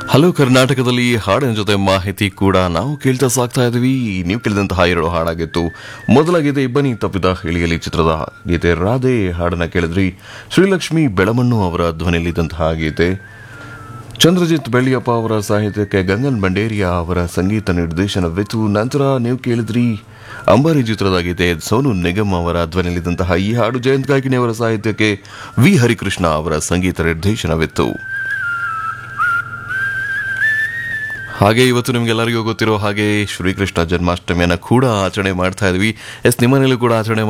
hello ಕರ್ನಾಟಕದಲ್ಲಿ ಹಾಡಿನ ಜೊತೆ ಮಾಹಿತಿ ಕೂಡ ನಾವು ಕೇಳ್ತಾ ಸಾಕ್ತಾ ಇದೀವಿ ನೀವು ಕೇಳಿದಂತಹ ಎರಡು ಹಾಡಾಗಿತ್ತು ಮೊದಲ ಗೀತೆ ಇಬ್ಬನಿ ತಪ್ಪಿದ ಹೇಳಿಯಲಿ ಚಿತ್ರದ ಗೀತೆ ರಾಧೆ ಹಾಡನ್ನ ಕೇಳಿದ್ರಿ ಶ್ರೀಲಕ್ಷ್ಮಿ ಬೆಳಮಣ್ಣು ಅವರ ಧ್ವನಿಯಲ್ಲಿದ್ದಂತಹ ಗೀತೆ ಚಂದ್ರಜಿತ್ ಬೆಳ್ಳಿಯಪ್ಪ ಅವರ ಸಾಹಿತ್ಯಕ್ಕೆ ಗಂಗನ್ ಬಂಡೇರಿಯಾ ಅವರ ಸಂಗೀತ ನಿರ್ದೇಶನವಿತ್ತು ನಂತರ ನೀವು ಕೇಳಿದ್ರಿ ಅಂಬಾರಿ ಚಿತ್ರದ ಗೀತೆ ಸೋನು ನಿಗಮ್ ಅವರ ಧ್ವನಿಯಲ್ಲಿದ್ದಂತಹ ಈ ಹಾಡು ಜಯಂತ್ ಕಾಯ್ಕಿಣಿ ಅವರ ಸಾಹಿತ್ಯಕ್ಕೆ ವಿ ಹರಿಕೃಷ್ಣ ಅವರ ಸಂಗೀತ ನಿರ್ದೇಶನವಿತ್ತು ಹಾಗೆ ಇವತ್ತು ನಿಮ್ಗೆಲ್ಲರಿಗೂ ಗೊತ್ತಿರೋ ಹಾಗೆ ಶ್ರೀಕೃಷ್ಣ ಜನ್ಮಾಷ್ಟಮಿಯನ್ನ ಕೂಡ ಆಚರಣೆ ಮಾಡ್ತಾ ಇದ್ವಿ ಎಸ್ ನಿಮ್ಮನೇಲೂ ಕೂಡ ಆಚರಣೆ